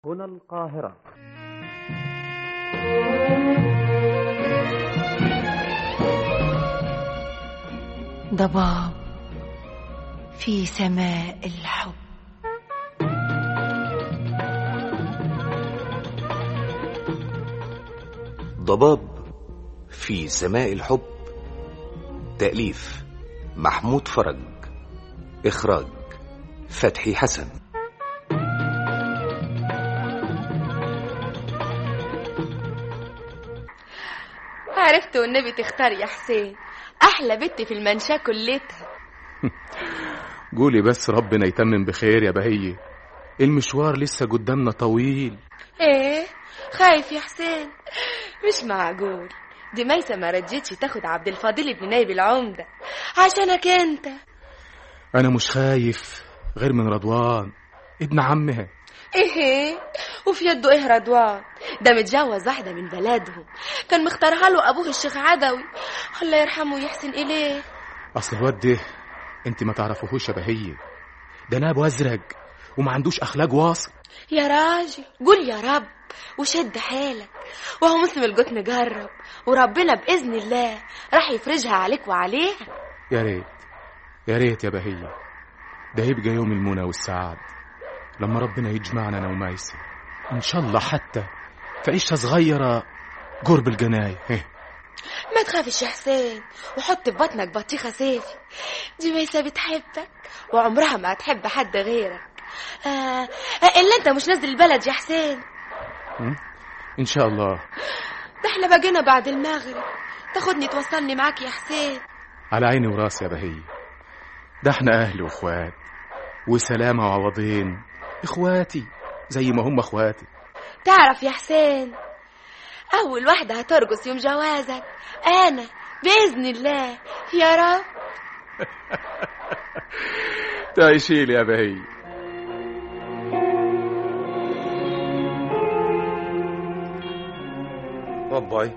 هنا القاهرة ضباب في سماء الحب ضباب في سماء الحب تأليف محمود فرج إخراج فتحي حسن عرفت والنبي تختار يا حسين احلى بنت في المنشاه كلتها قولي بس ربنا يتمم بخير يا بهية المشوار لسه قدامنا طويل ايه خايف يا حسين مش معقول دي ميسة ما رجتش تاخد عبد الفضيل بن نايب العمدة عشانك انت أنا مش خايف غير من رضوان ابن عمها ايه وفي يده ايه رضوان ده متجوز واحدة من بلدهم كان مختارها له ابوه الشيخ عدوي الله يرحمه ويحسن اليه أصل الواد ده أنت ما تعرفوهوش يا بهية ده ناب أزرق وما عندوش أخلاق واصل يا راجل قول يا رب وشد حيلك وهو موسم الجوت مجرب وربنا بإذن الله راح يفرجها عليك وعليها يا ريت يا ريت يا بهية ده يبقى يوم المنى والسعاد لما ربنا يجمعنا أنا ومايسة إن شاء الله حتى في عيشة صغيرة قرب الجناية هه. ما تخافش يا حسين وحط في بطنك بطيخة سيفي دي ميسة بتحبك وعمرها ما هتحب حد غيرك آه إلا أنت مش نازل البلد يا حسين م? إن شاء الله ده احنا بقينا بعد المغرب تاخدني توصلني معاك يا حسين على عيني وراسي يا بهية ده احنا أهل وإخوات وسلامة وعوضين إخواتي زي ما هم إخواتي تعرف يا حسين أول واحدة هترقص يوم جوازك أنا بإذن الله يا رب تعيشي لي يا بهية ربي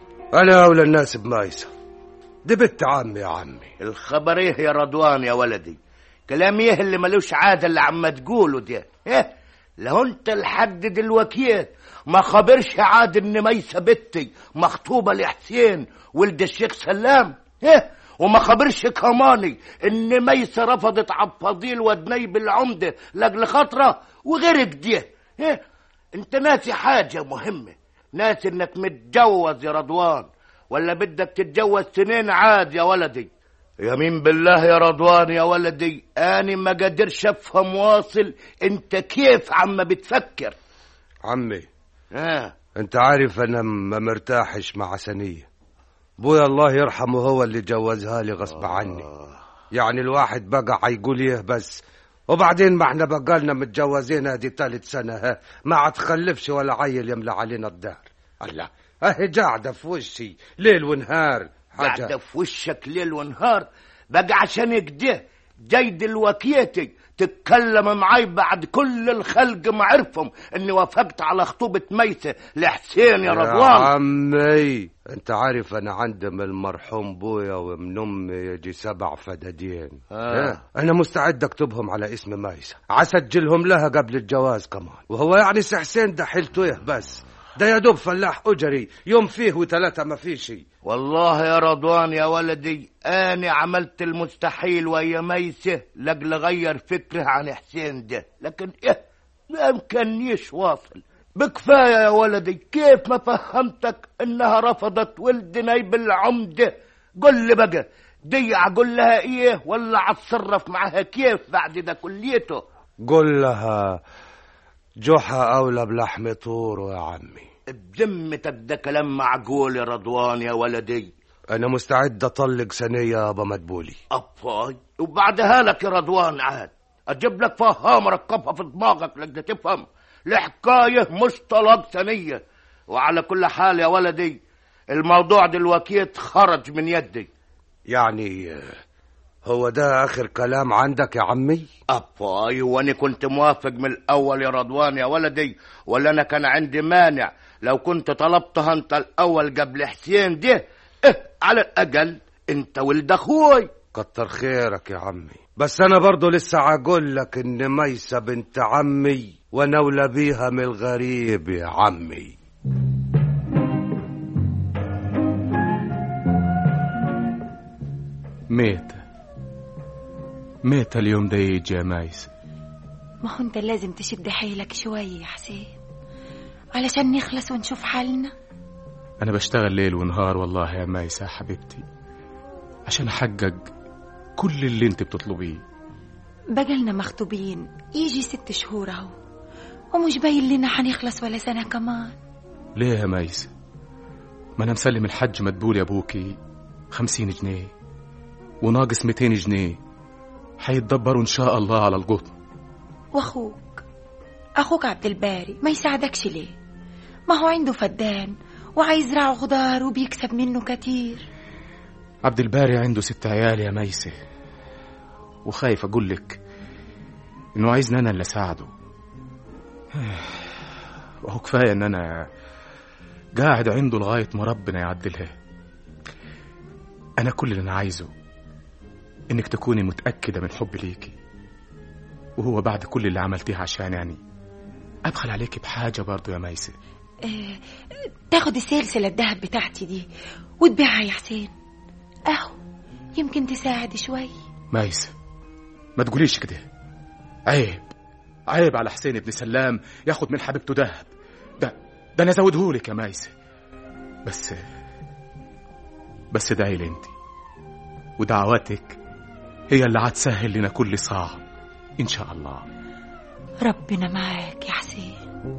أنا أولى الناس بمايسة دي بنت عمي يا عمي الخبر ايه يا رضوان يا ولدي كلام ايه اللي ملوش عادة اللي عم تقوله ده ايه لو انت لحد دلوقتي ما خبرش عاد ان ميسة بنتي مخطوبة لحسين ولد الشيخ سلام ايه وما خبرش كماني ان ميسة رفضت عبد فضيل ودنيب العمدة لاجل خاطره وغير كده ايه انت ناسي حاجة مهمة ناسي انك متجوز يا رضوان ولا بدك تتجوز سنين عاد يا ولدي يمين بالله يا رضوان يا ولدي أنا ما قادرش أفهم واصل أنت كيف عم بتفكر عمي آه. أنت عارف أنا ما مرتاحش مع سنية بويا الله يرحمه هو اللي جوزها لي غصب عني يعني الواحد بقى هيقول ايه بس وبعدين ما احنا بقالنا متجوزين ادي تالت سنة ها ما تخلفش ولا عيل يملى علينا الدار الله اهي قاعدة في وشي ليل ونهار حاجة قاعدة في وشك ليل ونهار بقى عشان كده جاي دلوقتي تتكلم معاي بعد كل الخلق ما عرفهم اني وافقت على خطوبة ميسة لحسين يا رضوان عمي انت عارف انا عندي من المرحوم بويا ومن امي يجي سبع فدادين آه. انا مستعد اكتبهم على اسم مايسة عسجلهم لها قبل الجواز كمان وهو يعني سي حسين ده حيلته ايه بس ده يا دوب فلاح اجري يوم فيه وثلاثة ما فيه شي والله يا رضوان يا ولدي أنا عملت المستحيل ويا ميسة لأجل غير فكره عن حسين ده لكن إيه ما يمكننيش واصل بكفاية يا ولدي كيف ما فهمتك إنها رفضت ولد نايب العمدة قل لي بقى دي أقول لها إيه ولا أتصرف معاها كيف بعد ده كليته قل لها جحا اولى بلحم طوره يا عمي بذمتك ده كلام معقول يا رضوان يا ولدي انا مستعد اطلق سنية يا ابا مدبولي أباي وبعدها لك يا رضوان عاد أجيب لك فهام ركبها في دماغك لك تفهم الحكاية مش طلاق ثانية وعلى كل حال يا ولدي الموضوع دلوقتي خرج من يدي يعني آه، هو ده اخر كلام عندك يا عمي أباي وأنا كنت موافق من الأول يا رضوان يا ولدي ولا أنا كان عندي مانع لو كنت طلبتها أنت الأول قبل حسين ده إيه على الأقل أنت ولد أخوي كتر خيرك يا عمي بس انا برضو لسه عاقول لك ان ميسة بنت عمي وانا اولى بيها من الغريب يا عمي ميتة ميتة اليوم ده يجي يا مايس ما هو انت لازم تشد حيلك شوية يا حسين علشان نخلص ونشوف حالنا أنا بشتغل ليل ونهار والله يا مايسة يا حبيبتي عشان أحقق كل اللي أنت بتطلبيه بقالنا مخطوبين يجي ست شهور اهو ومش باين لنا حنخلص ولا سنة كمان ليه يا مايسة ما أنا مسلم الحج مدبول يا أبوكي خمسين جنيه وناقص ميتين جنيه حيتدبروا إن شاء الله على القطن واخوك اخوك عبد الباري ما يساعدكش ليه ما هو عنده فدان وعايز يزرع خضار وبيكسب منه كتير عبد الباري عنده ست عيال يا ميسة وخايف أقول لك إنه عايزني أنا اللي أساعده وهو كفاية إن أنا قاعد عنده لغاية ما ربنا يعدلها أنا كل اللي أنا عايزه إنك تكوني متأكدة من حبي ليكي وهو بعد كل اللي عملتيه عشان يعني أبخل عليكي بحاجة برضو يا ميسة آه، تاخد السلسلة الذهب بتاعتي دي وتبيعها يا حسين اهو يمكن تساعد شوي ميسة ما تقوليش كده عيب عيب على حسين بن سلام ياخد من حبيبته دهب ده ده انا ازودهولك يا ميسة بس بس ادعي لي انت ودعواتك هي اللي هتسهل لنا كل صعب ان شاء الله ربنا معاك يا حسين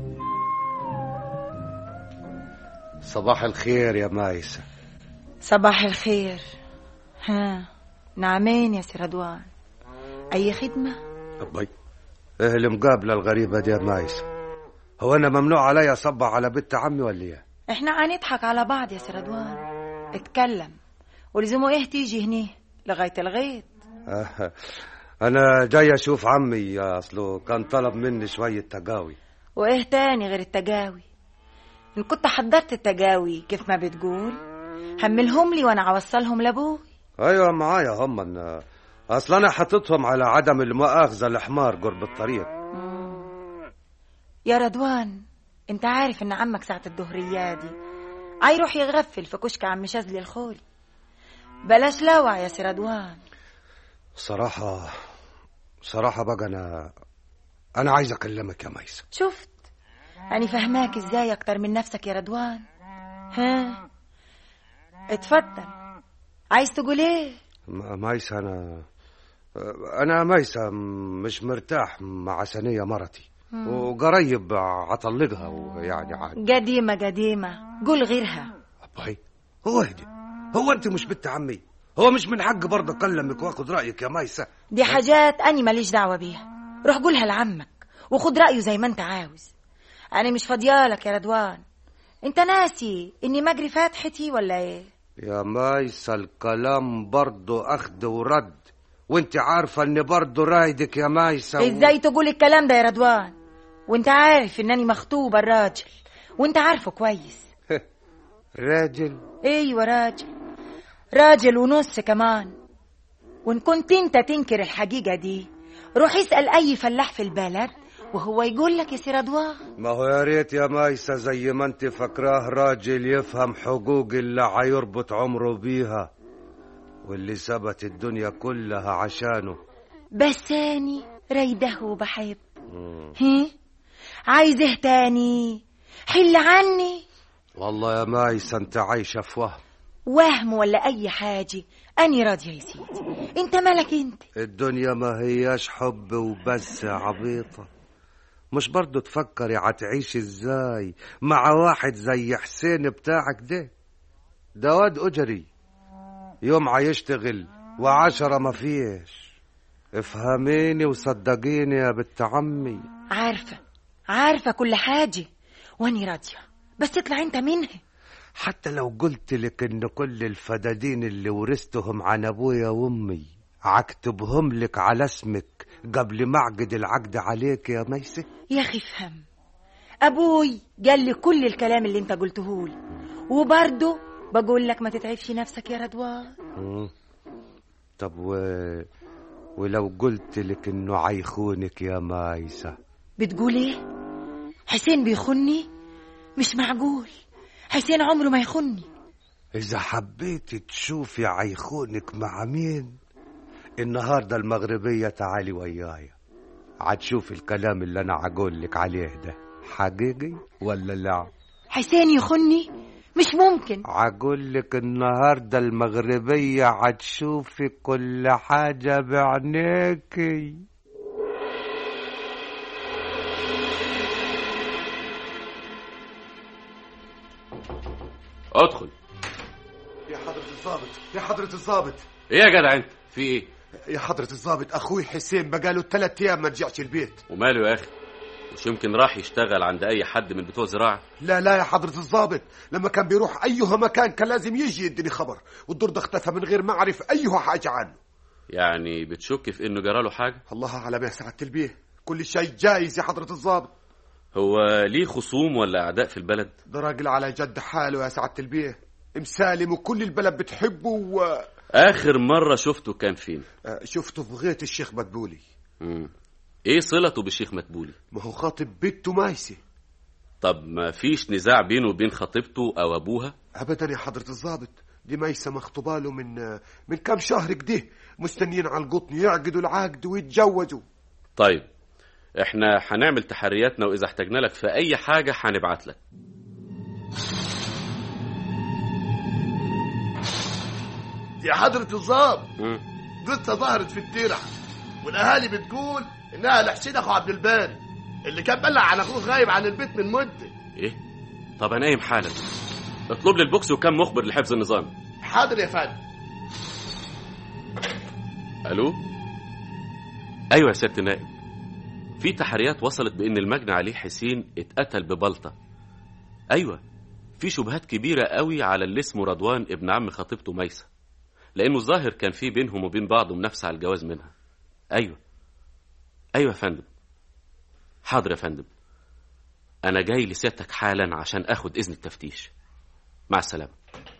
صباح الخير يا مايسة صباح الخير ها نعمين يا سي رضوان اي خدمة أبي ايه المقابلة الغريبة دي يا مايسة هو انا ممنوع علي اصبع على بنت عمي ولا ايه احنا هنضحك على بعض يا سي رضوان اتكلم ولزمه ايه تيجي هنا لغاية الغيط آه، انا جاي اشوف عمي اصله كان طلب مني شوية تقاوي وايه تاني غير التجاوي ان كنت حضرت التجاوي كيف ما بتقول هملهم لي وانا اوصلهم لابوي ايوه معايا هم ان اصل انا حاططهم على عدم المؤاخذة الحمار قرب الطريق يا رضوان انت عارف ان عمك ساعة الظهرية دي هيروح يغفل في كشك عم شاذلي الخولي بلاش لوع يا سي رضوان صراحة صراحة بقى انا انا عايز اكلمك يا ميسة شفت أنا فهماك ازاي اكتر من نفسك يا رضوان ها اتفضل عايز تقول ايه م- ميسة انا انا ميسة مش مرتاح مع سنية مرتي وقريب عطلقها ويعني عاد قديمة قديمة قول غيرها أبي هو اهدي هو انت مش بنت عمي هو مش من حق برضه اكلمك واخد رايك يا ميسة دي حاجات أنا ماليش دعوة بيها روح قولها لعمك وخد رأيه زي ما انت عاوز أنا مش فاضيالك يا رضوان انت ناسي اني مجري فاتحتي ولا ايه يا ميسة الكلام برضه اخد ورد وانت عارفة اني برضه رايدك يا ميسة و... ازاي تقول الكلام ده يا رضوان وانت عارف انني مخطوبة الراجل وانت عارفه كويس راجل ايوه راجل راجل ونص كمان وان كنت انت تنكر الحقيقة دي روح اسأل اي فلاح في البلد وهو يقول لك يا سي رضوان ما هو يا ريت يا ميسة زي ما انت فاكراه راجل يفهم حقوق اللي هيربط عمره بيها واللي ثبت الدنيا كلها عشانه بس اني رايده وبحب هي عايز ايه تاني حل عني والله يا ميسة انت عايشة في وهم وهم ولا اي حاجة اني راضية يا سيدي انت مالك انت الدنيا ما هياش حب وبس يا عبيطة مش برضو تفكري هتعيش ازاي مع واحد زي حسين بتاعك ده ده واد أجري يوم هيشتغل وعشرة ما فيش افهميني وصدقيني يا بنت عمي عارفة عارفة كل حاجة واني راضية بس اطلع انت منها حتى لو قلت لك ان كل الفدادين اللي ورثتهم عن ابويا وامي عكتبهم لك على اسمك قبل ما اعقد العقد عليك يا ميسة يا اخي افهم ابوي قال لي كل الكلام اللي انت قلته لي وبرضه بقول لك ما تتعبش نفسك يا رضوان مم. طب و... ولو قلت لك انه عيخونك يا مايسة بتقول ايه حسين بيخني مش معقول حسين عمره ما يخني إذا حبيت تشوفي عيخونك مع مين النهاردة المغربية تعالي وياي عتشوف الكلام اللي أنا عقول لك عليه ده حقيقي ولا لا حسين يخني مش ممكن عقول لك النهاردة المغربية عتشوفي كل حاجة بعينيكي ادخل يا حضرة الضابط يا حضرة الضابط ايه يا جدع انت في ايه يا حضرة الضابط أخوي حسين بقاله ثلاث أيام ما رجعش البيت وماله يا اخي مش يمكن راح يشتغل عند اي حد من بتوع زراعه لا لا يا حضرة الضابط لما كان بيروح أيها مكان كان لازم يجي يديني خبر والدور ده اختفى من غير ما أعرف أيها حاجة عنه يعني بتشك في انه جراله حاجه الله أعلم يا سعادة البيه كل شيء جايز يا حضرة الضابط هو ليه خصوم ولا اعداء في البلد ده راجل على جد حاله يا سعادة البيه مسالم وكل البلد بتحبه و... اخر مره شفته كان فين آه، شفته في غيط الشيخ مدبولي مم. ايه صلته بالشيخ مدبولي ما هو خاطب بنته مايسي طب ما فيش نزاع بينه وبين خطيبته او ابوها ابدا يا حضرة الضابط دي ميسة مخطوبة له من من كام شهر كده مستنيين على القطن يعقدوا العقد ويتجوزوا طيب احنا هنعمل تحرياتنا واذا احتاجنا لك في اي حاجه هنبعت لك يا حضرة الضابط مم. قصة ظهرت في الترع والأهالي بتقول إنها لحسين أخو عبد الباري اللي كان بلع عن أخوه غايب عن البيت من مدة ايه طب انا قايم حالا اطلب لي البوكس وكم مخبر لحفظ النظام حاضر يا فندم الو ايوه يا سياده النائب في تحريات وصلت بان المجني عليه حسين اتقتل ببلطه ايوه في شبهات كبيره قوي على اللي اسمه رضوان ابن عم خطيبته ميسه لانه الظاهر كان في بينهم وبين بعض منافسه على الجواز منها ايوه ايوه يا فندم حاضر يا فندم انا جاي لسيادتك حالا عشان اخد اذن التفتيش مع السلامه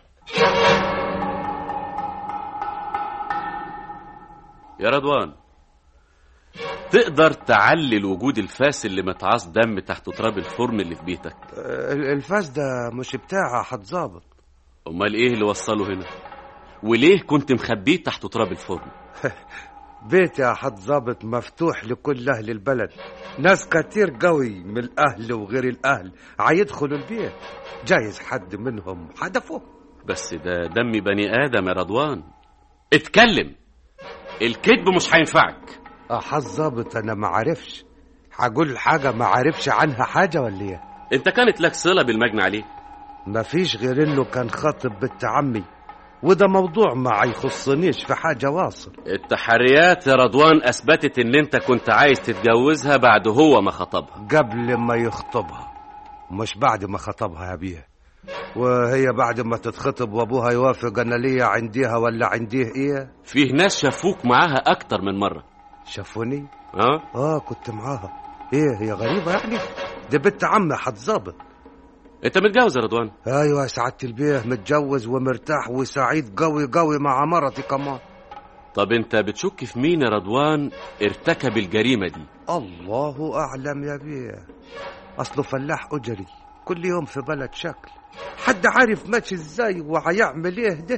يا رضوان تقدر تعلل وجود الفاس اللي متعاص دم تحت تراب الفرن اللي في بيتك آه، الفاس ده مش بتاعها حتظابط امال ايه اللي وصله هنا وليه كنت مخبيه تحت تراب الفرن بيتي يا حد ظابط مفتوح لكل أهل البلد ناس كتير قوي من الأهل وغير الأهل عيدخلوا البيت جايز حد منهم حدفه بس ده دم بني ادم يا رضوان اتكلم الكذب مش هينفعك حد ظابط أنا ما عارفش هقول حاجة ما عارفش عنها حاجة ولا إيه انت كانت لك صله بالمجني عليه ما فيش غير إنه كان خاطب بنت عمي وده موضوع ما يخصنيش في حاجة واصل التحريات يا رضوان اثبتت ان انت كنت عايز تتجوزها بعد هو ما خطبها قبل ما يخطبها مش بعد ما خطبها يا بيه وهي بعد ما تتخطب وابوها يوافق انا ليا عنديها ولا عنديه ايه فيه ناس شافوك معاها اكتر من مره شافوني اه اه كنت معاها ايه هي غريبة يعني دي بنت عمي حتظابط انت متجوز يا رضوان ايوه يا سعادة البيه متجوز ومرتاح وسعيد قوي قوي مع مرتي كمان طب انت بتشك في مين يا رضوان ارتكب الجريمه دي الله اعلم يا بيه اصله فلاح اجري كل يوم في بلد شكل حد عارف ماشي ازاي وهيعمل ايه ده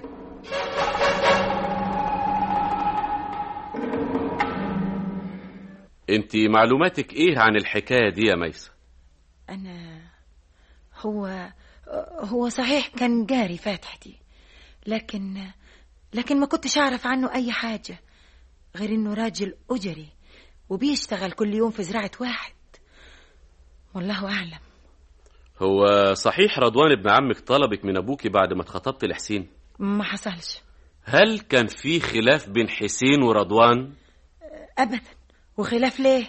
انت معلوماتك ايه عن الحكايه دي يا ميسه أنا هو هو صحيح كان جاري فاتحتي لكن لكن ما كنتش أعرف عنه أي حاجة غير إنه راجل أجري وبيشتغل كل يوم في زراعة واحد والله أعلم هو صحيح رضوان ابن عمك طلبك من ابوكي بعد ما اتخطبت لحسين ما حصلش هل كان في خلاف بين حسين ورضوان أبدا وخلاف ليه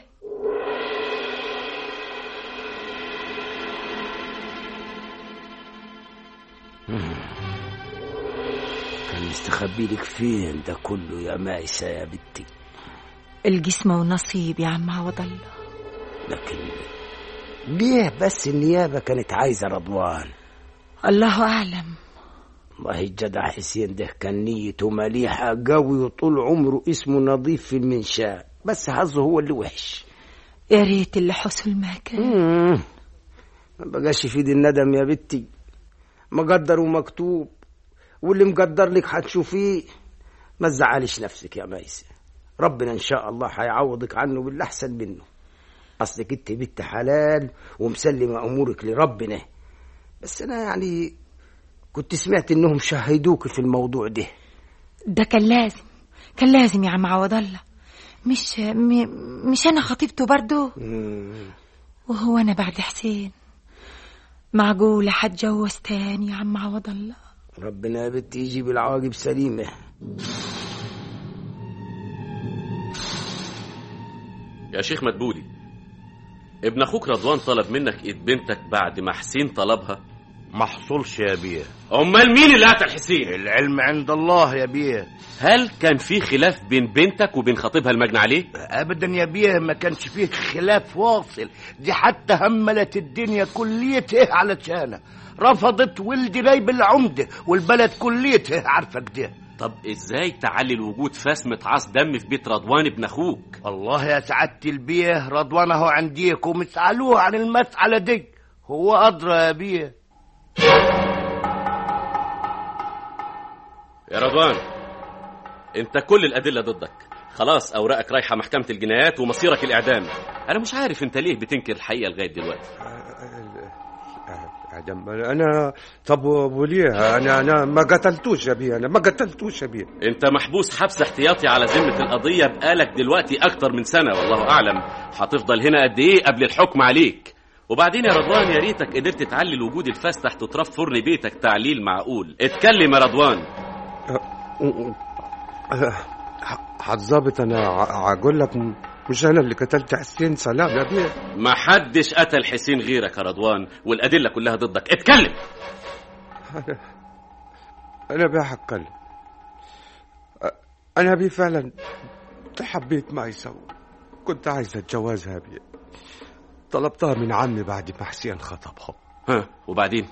كان مستخبي لك فين ده كله يا مايسة يا بنتي الجسم والنصيب يا عم عوض الله لكن ليه بس النيابة كانت عايزة رضوان الله أعلم والله الجدع حسين ده كان نيته مليحة قوي وطول عمره اسمه نظيف في المنشاء بس حظه هو اللي وحش يا ريت اللي حصل ما كان مم. ما بقاش في ايدي الندم يا بنتي مقدر ومكتوب واللي مقدر لك هتشوفيه ما تزعليش نفسك يا ميسة ربنا ان شاء الله هيعوضك عنه باللي احسن منه اصلك انت بنت حلال ومسلمه امورك لربنا بس انا يعني كنت سمعت انهم شهدوك في الموضوع ده ده كان لازم كان لازم يا عم عوض الله مش م... مش انا خطيبته برضو مم. وهو انا بعد حسين معقولة هتجوز تاني يا عم عوض الله ربنا يا بنتي يجيب العواقب سليمه يا شيخ مدبولي ابن اخوك رضوان طلب منك ايد بنتك بعد ما حسين طلبها ما حصلش يا بيه امال مين اللي قتل حسين العلم عند الله يا بيه هل كان في خلاف بين بنتك وبين خطيبها المجني عليه ابدا يا بيه ما كانش فيه خلاف واصل دي حتى هملت الدنيا كليته علشانه رفضت ولدي نايب العمده والبلد كليته عارفه كده طب ازاي تعلل وجود فاس متعاص دم في بيت رضوان ابن اخوك والله يا سعادة البيه رضوان اهو عنديكم اسألوه عن المسألة دي هو أدرى يا بيه يا رضوان انت كل الادله ضدك خلاص اوراقك رايحه محكمه الجنايات ومصيرك الاعدام انا مش عارف انت ليه بتنكر الحقيقه لغايه دلوقتي ادم انا طب وليه انا انا ما قتلتوش يا بيه انا ما قتلتوش يا بيه انت محبوس حبس احتياطي على ذمه القضيه بقالك دلوقتي اكتر من سنه والله اعلم هتفضل هنا قد ايه قبل الحكم عليك وبعدين يا رضوان يا ريتك قدرت تعلل وجود الفاس تحت تراب فرن بيتك تعليل معقول اتكلم يا رضوان هتظابط انا هقول لك م- مش انا اللي قتلت حسين سلام يا بيه ما حدش قتل حسين غيرك يا رضوان والادله كلها ضدك اتكلم انا انا بيه هتكلم أ- انا بيه فعلا حبيت مايسة كنت عايز اتجوزها يا بيه طلبتها من عمي بعد ما حسين خطبها ها وبعدين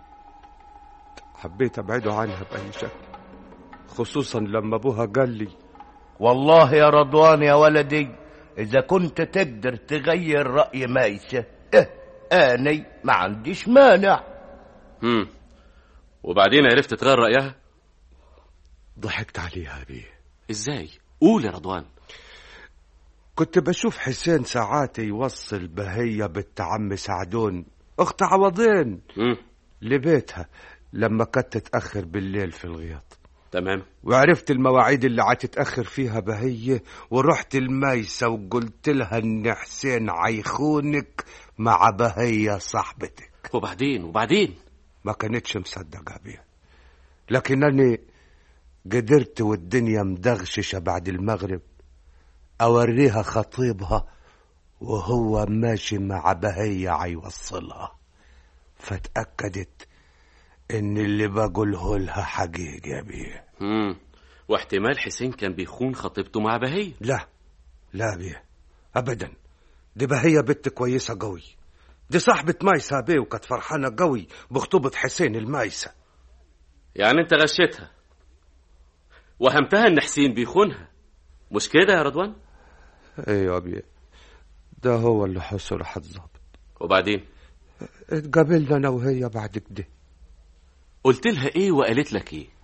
حبيت ابعده عنها باي شكل خصوصا لما ابوها قال لي والله يا رضوان يا ولدي إذا كنت تقدر تغير رأي مايسة إيه أني ما عنديش مانع هم وبعدين عرفت تغير رايها ضحكت عليها يا بيه ازاي قول يا رضوان كنت بشوف حسين ساعات يوصل بهية بنت عم سعدون اخت عوضين هم لبيتها لما كانت تتأخر بالليل في الغياط تمام وعرفت المواعيد اللي عتتأخر فيها بهية ورحت الميسة وقلت لها ان حسين عيخونك مع بهية صاحبتك وبعدين وبعدين ما كانتش مصدقة بيها لكنني قدرت والدنيا مدغششة بعد المغرب أوريها خطيبها وهو ماشي مع بهية عيوصلها فتأكدت إن اللي بقوله لها حقيقي يا بيه هم واحتمال حسين كان بيخون خطيبته مع بهية لا لا بيه أبدا دي بهية بنت كويسة قوي دي صاحبة مايسة بيه وكانت فرحانة قوي بخطوبة حسين المايسة يعني انت غشيتها وهمتها ان حسين بيخونها مش كده يا رضوان ايوه بيه ده هو اللي حصل حتظبط وبعدين اتقابلنا انا وهي بعد كده قلت لها ايه وقالت لك ايه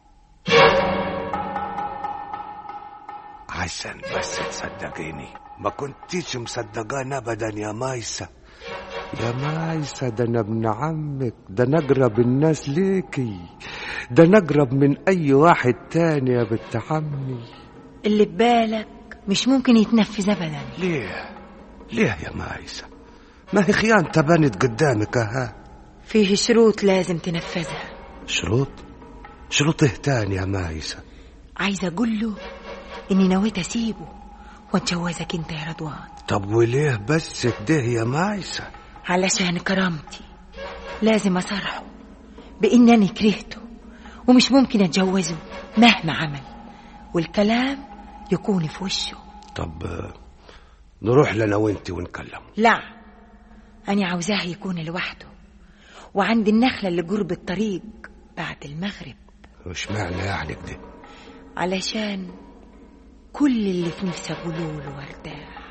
عشان بس تصدقيني ما كنتيش مصدقان ابدا يا مايسة يا مايسة ده انا ابن عمك ده انا اقرب الناس ليكي ده انا اقرب من اي واحد تاني يا بنت عمي اللي ببالك مش ممكن يتنفذ ابدا ليه ليه يا مايسة ما هي خيانة بنت قدامك ها فيه شروط لازم تنفذها شروط شروط إيه تاني يا مايسة عايزة أقول له إني نويت أسيبه وأتجوزك أنت يا رضوان طب وليه بس كده يا مايسة علشان كرامتي لازم أصرحه بإنني كرهته ومش ممكن أتجوزه مهما عمل والكلام يكون في وشه طب آه، نروح لنا وانت ونكلم لا أنا عاوزاه يكون لوحده وعند النخلة اللي قرب الطريق بعد المغرب وش معنى يعني كده علشان كل اللي في نفسي أقوله له وارتاح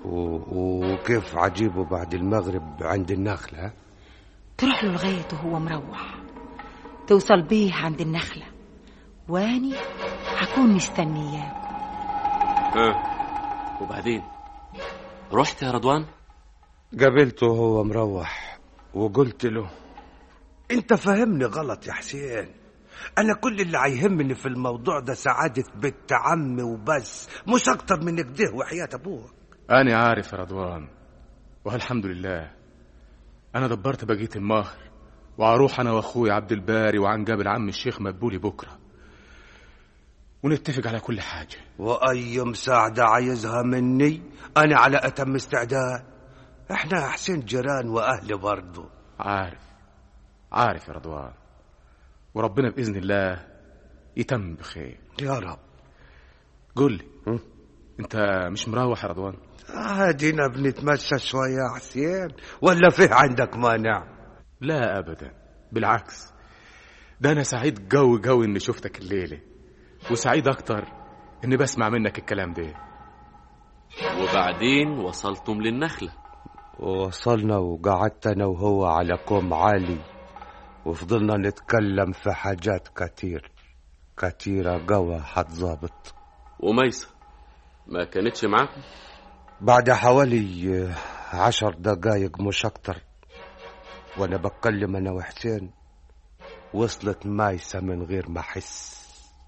و... وكيف عجيبه بعد المغرب عند النخلة ها؟ تروح له لغاية وهو مروح توصل بيه عند النخلة واني هكون مستنياك ها وبعدين رحت يا رضوان قابلته وهو مروح وقلت له انت فهمني غلط يا حسين انا كل اللي هيهمني في الموضوع ده سعادة بنت عمي وبس مش اكتر من كده وحياة ابوك أنا عارف يا رضوان والحمد لله أنا دبرت بقية المهر وأروح أنا وأخوي عبد الباري وعن جابر عم الشيخ مدبولي بكرة ونتفق على كل حاجة واي مساعدة عايزها مني انا على اتم استعداد احنا يا حسين جيران واهل برضه عارف عارف يا رضوان وربنا بإذن الله يتم بخير يا رب قول لي أنت مش مروح يا رضوان عادينا بنتمشى شوية يا حسين ولا فيه عندك مانع لا أبدا بالعكس ده أنا سعيد قوي قوي إني شفتك الليلة وسعيد أكتر إني بسمع منك الكلام ده وبعدين وصلتم للنخلة ووصلنا وقعدت انا وهو على كوم عالي وفضلنا نتكلم في حاجات كتير كتيرة قوى حتظابط وميسة ما كانتش معاكم بعد حوالي آه، عشر دقايق مش أكتر وأنا بتكلم أنا وحسين وصلت مايسة من غير ما أحس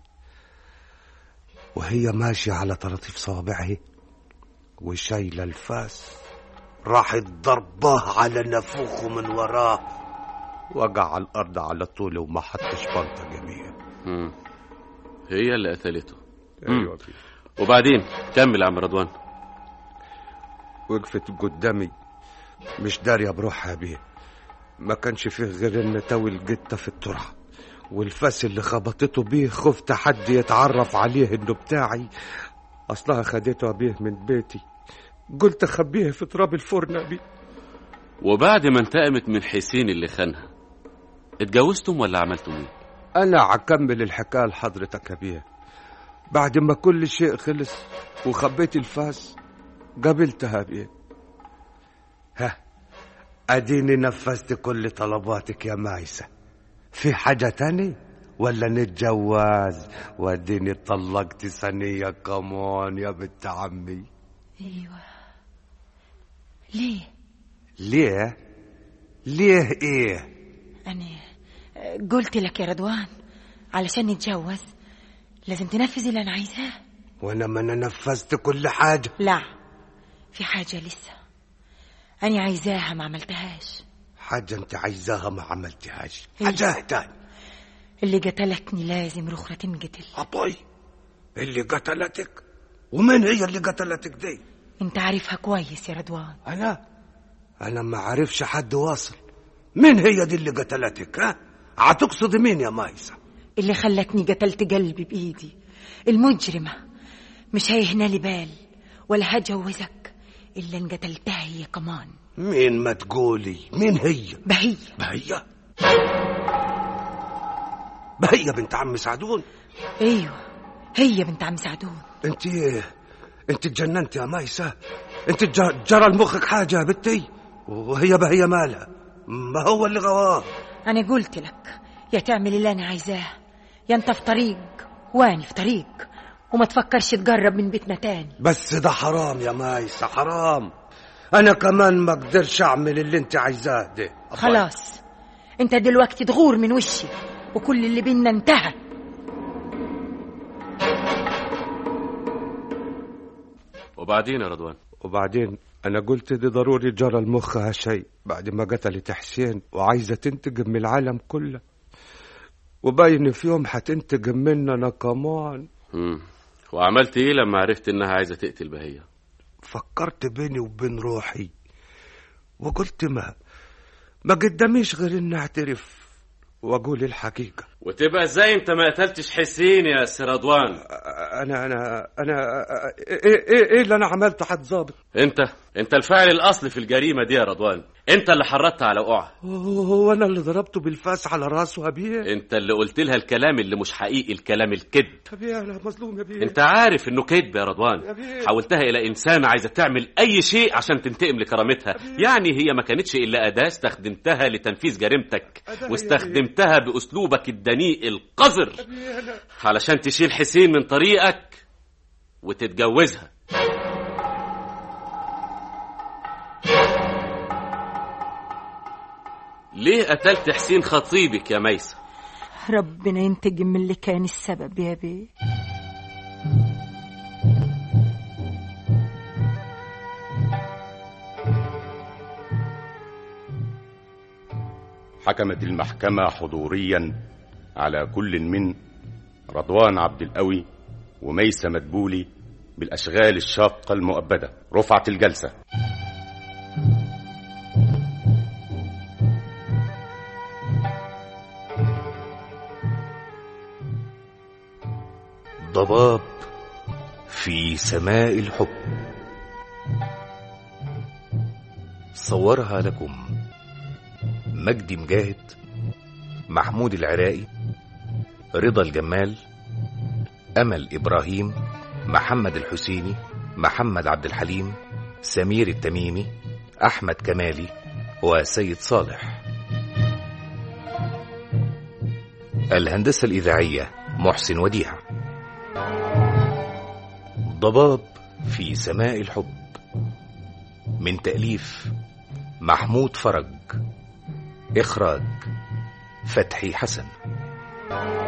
وهي ماشية على طراطيف صوابعها وشايلة الفاس راحت ضرباه على نافوخه من وراه وقع على الأرض على طول وما حطش بلطة جميل مم. هي اللي قتلته أيوة وبعدين كمل يا عم رضوان وقفت قدامي مش دارية بروحها بيه ما كانش فيه غير ان توي الجتة في الترعة والفاس اللي خبطته بيه خفت حد يتعرف عليه انه بتاعي اصلها خدته بيه من بيتي قلت اخبيه في تراب الفرن بيه وبعد ما انتقمت من حسين اللي خانها اتجوزتم ولا عملتم ايه انا هكمل الحكايه لحضرتك يا بيه بعد ما كل شيء خلص وخبيت الفاس قابلتها بيه ها اديني نفذت كل طلباتك يا مايسة في حاجة تاني ولا نتجوز واديني طلقت ثانية كمان يا بنت عمي ايوه ليه ليه ليه ايه انا قلت لك يا رضوان علشان نتجوز لازم تنفذ اللي انا عايزاه وانا ما انا نفذت كل حاجة لا في حاجة لسه أنا عايزاها ما عملتهاش حاجة انت عايزاها ما عملتهاش إيه؟ حاجة تاني اللي قتلتني لازم رخرة تنقتل أبوي اللي قتلتك ومن هي اللي قتلتك دي انت عارفها كويس يا رضوان انا انا ما عارفش حد واصل مين هي دي اللي قتلتك ها هتقصد مين يا مايسة اللي خلتني قتلت قلبي بإيدي المجرمة مش هيهنا لي بال ولا هجوزك إلا إن قتلتها هي كمان مين ما تقولي مين هي بهي بهية بهية بنت عم سعدون أيوة هي بنت عم سعدون انت انت اتجننت يا مايسة انت ج- جرى لمخك حاجة يا بنتي وهي بهية مالها ما هو اللي غواه أنا قلت لك يا تعمل اللي أنا عايزاه يا أنت في طريق وأنا في طريق وما تفكرش تقرب من بيتنا تاني بس ده حرام يا مايسة حرام انا كمان ما اقدرش اعمل اللي انت عايزاه ده خلاص انت دلوقتي تغور من وشي وكل اللي بينا انتهى وبعدين يا رضوان وبعدين انا قلت دي ضروري جرى لمخها شيء بعد ما قتلت حسين وعايزه تنتقم من العالم كله وباين في يوم هتنتقم مننا كمان مم. وعملت ايه لما عرفت انها عايزه تقتل بهيه فكرت بيني وبين روحي وقلت ما ما قداميش غير اني اعترف واقول الحقيقه وتبقى ازاي انت ما قتلتش حسين يا سي رضوان انا انا انا ايه ايه, إيه اللي انا عملته حد ظابط انت انت الفاعل الاصلي في الجريمه دي يا رضوان انت اللي حرضت على وقوعها هو انا اللي ضربته بالفاس على راسه يا بيه انت اللي قلت لها الكلام اللي مش حقيقي الكلام الكذب يا بيه انا مظلوم يا بيه انت عارف انه كذب يا رضوان يا بيه. حولتها الى انسانه عايزه تعمل اي شيء عشان تنتقم لكرامتها يعني هي ما كانتش الا اداه استخدمتها لتنفيذ جريمتك أداة يا واستخدمتها باسلوبك الدنيء القذر علشان تشيل حسين من طريقك وتتجوزها ليه قتلت حسين خطيبك يا ميسة ربنا ينتقم من اللي كان السبب يا بيه حكمت المحكمة حضوريا على كل من رضوان عبد القوي وميسة مدبولي بالأشغال الشاقة المؤبدة رفعت الجلسة ضباب في سماء الحب صورها لكم مجدي مجاهد محمود العراقي رضا الجمال أمل إبراهيم محمد الحسيني محمد عبد الحليم سمير التميمي أحمد كمالي وسيد صالح الهندسة الإذاعية محسن وديع ضباب في سماء الحب من تأليف محمود فرج إخراج فتحي حسن